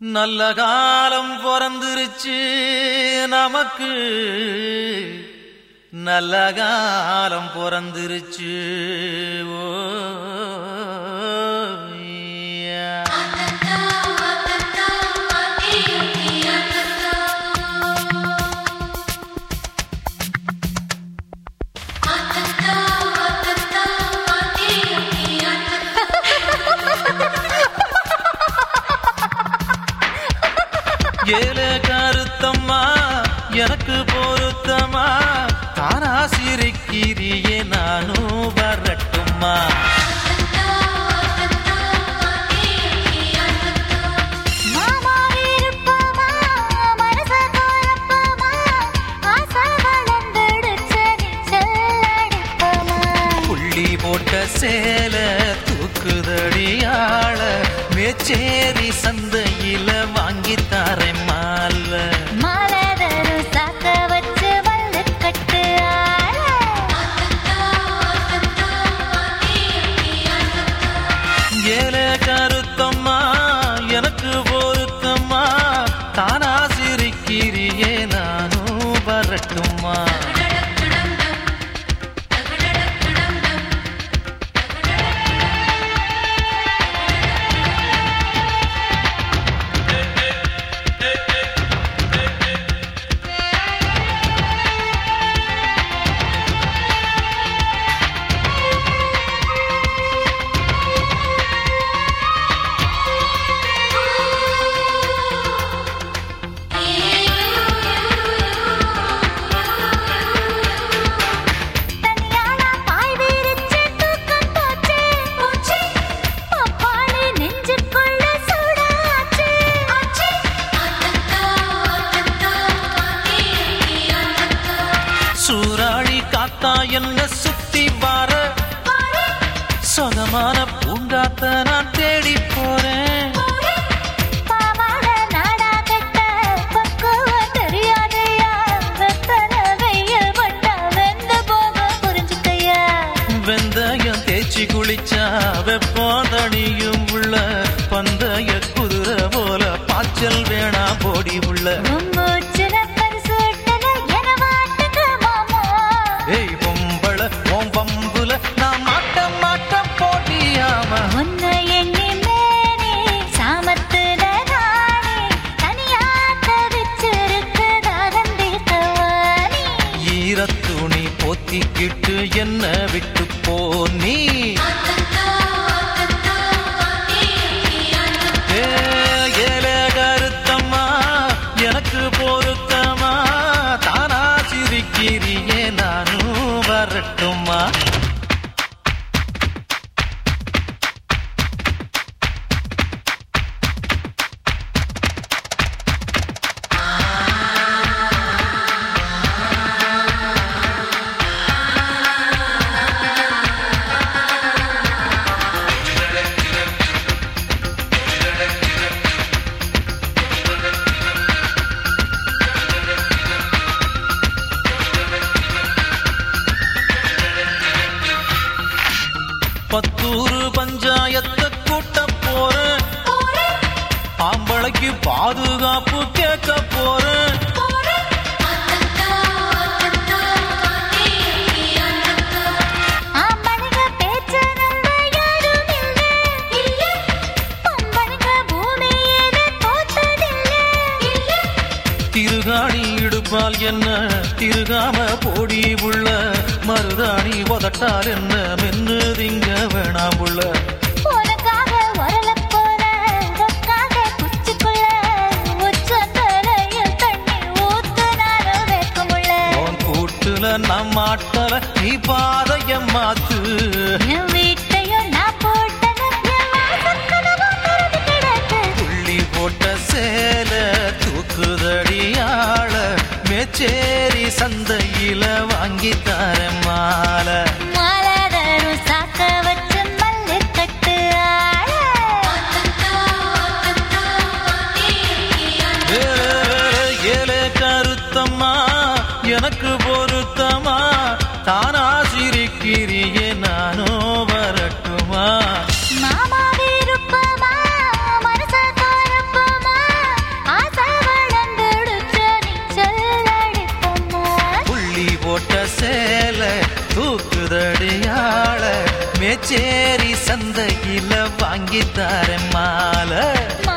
நல்ல காலம் பிறந்துருச்சு நமக்கு நல்ல காலம் பிறந்துருச்சு ஓ யா. ஏல கருத்தம்மா எனக்கு பொருத்தமா தானா சிரிக்கிறியே நானும் வரட்டுமா மாமா விருப்பமா மனச குழப்பமா ஆசை வளர்ந்துடுச்சு நீச்சல் அடிப்பமா புள்ளி போட்ட சேல தூக்குதடியாள மேச்சேரி சந்தையில வாங்கி தரேன் மால மலதரு சாக்க வச்சு வல்லு கட்டு ஆள ஏல கருத்தம்மா எனக்கு பொருத்தம்மா தானா சிரிக்கிறியே நானும் வரட்டுமா தனியாளா பாய் விரிச்சு தூக்கம் போச்சு போச்சு அப்பாலே நெஞ்சுக்குள்ள சூடாச்சு ஆச்சு சூறாழி காத்தா என்ன சுத்தி வார சொகமான பூங்காத்த நான் தேடி போறேன் பாவாட நாடா கட்ட பக்குவம் தெரியாதையா வெத்தல வெயில் பட்டா வெந்து போக புரிஞ்சுக்கையா வெந்தயம் தேய்ச்சி குளிச்சா வெப்பம் தணியும் உள்ள பந்தய குதிரை போல பாய்ச்சல் வேணா போடி உள்ள உம்மூச்சுல பரிசூட்டல என வாட்டுக்கு மாமா ஏய் பொம்பள ஓம் பம்புல நான் மாட்ட மாட்ட போட்டியாம உன்னை எண்ணி மேனி சாமத்துல ராணி தனியா தவிச்சிருக்கு தாகம் தீர்த்தவாணி ஈரத்துணி போத்திக்கிட்டு என்ன விட்டு போ நீ ஏ, ஏல கருத்தம்மா எனக்கு பொருத்தமா தானா சிரிக்கிறியே நானும் வரட்டுமா பத்தூரு பஞ்சாயத்தை கூட்ட போறேன் ஆம்பளைக்கு பாதுகாப்பு கேட்க போறேன் ஆம்பளைங்க பேச்ச நம்ப யாரும் இல்ல இல்ல பொம்பளைங்க பூமியில தோத்ததில்ல இல்ல திருகாணி இடுப்பால் என்ன திருகாம போடி உள்ள மருதாணி உதட்டால் என்ன மென்னு திங்க வேணாம் உள்ள உனக்காக உரலப் போற உனக்காக குச்சிக்குள்ள உச்சந்தலையில் தண்ணி ஊத்துனாலும் வேக்குமுள்ள உன் கூட்டுல நான் மாட்டல நீ பாதைய மாத்து என் வீட்டையும் நான் போட்டது என் வாசக்கதவும் திறந்து கிடக்கு புள்ளி போட்ட சேல தூக்குதடியாள மேச்சேரி சந்தையில வாங்கி தரேன் மாலை மலரும் சாக்க வச்சு மல்லு கட்டு ஆள ஏ, ஏலே கருத்தம்மா எனக்கு பொருத்தமா தானா சிரிக்கிறியே நானோ வரட்டுமா மாமா விருப்பமா மனச குழப்பமா மேச்சேரி சந்தையில வாங்கித்தார மாலை